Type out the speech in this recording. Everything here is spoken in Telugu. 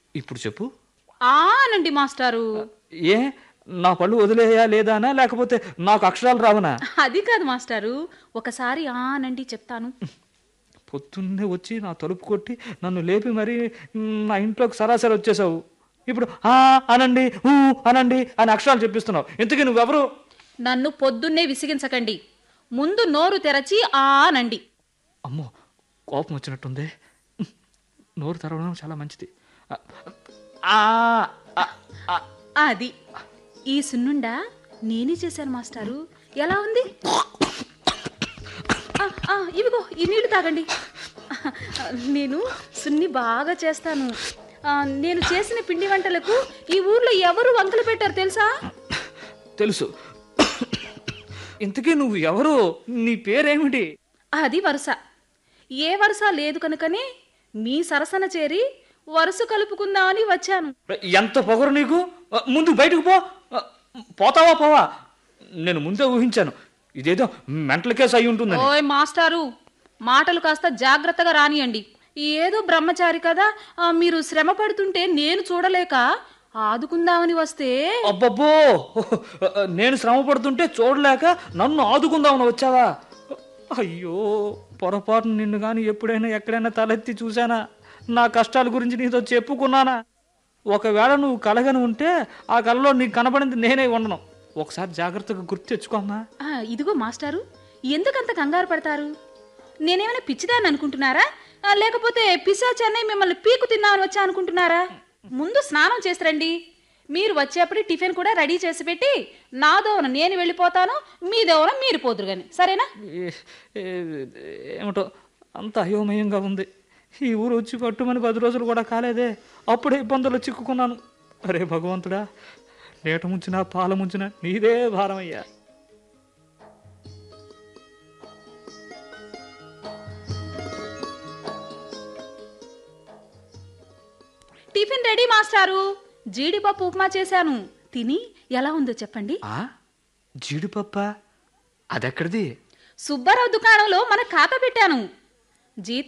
ఇప్పుడు చెప్పు ఆనండి మాస్టారు ఏ నా పళ్ళు వదిలేయా లేదానా లేకపోతే నాకు అక్షరాలు రావనా అది కాదు మాస్టారు ఒకసారి ఆనండి చెప్తాను పొద్దున్నే వచ్చి నా తలుపు కొట్టి నన్ను లేపి మరి నా ఇంట్లోకి సరాసరి వచ్చేసావు ఇప్పుడు ఆ అనండి ఊ అనండి అని అక్షరాలు చెప్పిస్తున్నావు ఇంతకీ నువ్వెవరు నన్ను పొద్దున్నే విసిగించకండి ముందు నోరు తెరచి ఆనండి అమ్మో కోపం వచ్చినట్టుంది నోరు తెరవడం చాలా మంచిది ఆ, ఆ, ఆ, అది ఈ సున్నుండా నేనే చేశాను మాస్టారు ఎలా ఉంది ఆ, ఆ, ఇవిగో ఈ నీళ్లు తాగండి నేను సున్ని బాగా చేస్తాను ఆ, నేను చేసిన పిండి వంటలకు ఈ ఊర్లో ఎవరు వంకలు పెట్టారు తెలుసా తెలుసు ఇంతకీ నువ్వు ఎవరు నీ పేరేమిటి అది వరుస ఏ వరుస లేదు కనుకనే మీ సరసన చేరి వరుస కలుపుకుందామని వచ్చాను ఎంత పొగరు నీకు ముందు బయటకు పో పోతావా పోవా నేను ముందే ఊహించాను ఇదేదో మెంటల్ కేసు అయి ఉంటుందని ఓయ్ మాస్టారు మాటలు కాస్త జాగ్రత్తగా రానియండి ఏదో బ్రహ్మచారి కదా ఆ, మీరు శ్రమ పడుతుంటే నేను చూడలేక ఆదుకుందామని వస్తే అబ్బబ్బో నేను శ్రమ పడుతుంటే చూడలేక నన్ను ఆదుకుందామని వచ్చావా అయ్యో పొరపాటు నిన్ను కానీ ఎప్పుడైనా ఎక్కడైనా తలెత్తి చూశానా నా కష్టాల గురించి నీతో చెప్పుకున్నానా ఒకవేళ నువ్వు కలగని ఉంటే ఆ కలలో నీకు కనబడింది నేనే ఉండను ఒకసారి జాగ్రత్తగా గుర్తు తెచ్చుకోమ్మా ఆ, ఇదిగో మాస్టారు ఎందుకంత కంగారు పడతారు నేనేమైనా పిచ్చిదాన్ని అనుకుంటున్నారా ఆ, లేకపోతే పిశాచాన్ని మిమ్మల్ని పీకు తిందామని వచ్చా అనుకుంటున్నారా ముందు స్నానం చేసి రండి మీరు వచ్చేప్పుడు టిఫిన్ కూడా రెడీ చేసి పెట్టి నా దోవన నేను వెళ్ళిపోతాను మీ దోవన మీరు పోదురు గాని సరేనా ఏ- ఏ- ఏమిటో అంత అయోమయంగా ఉంది ఈ ఊరు వచ్చి పట్టుమని పది రోజులు కూడా కాలేదే అప్పుడే ఇబ్బందులు చిక్కుకున్నాను అరే భగవంతుడా నీట ముంచినా పాల ముంచినా నీదే భారమయ్యా టిఫిన్ రెడీ మాస్టారు జీడిపప్పు ఉప్మా చేశాను తిని ఎలా ఉందో చెప్పండి ఆ జీడిపప్ప అదెక్కడిది సుబ్బారావు దుకాణంలో మన ఖాతా పెట్టాను జీతం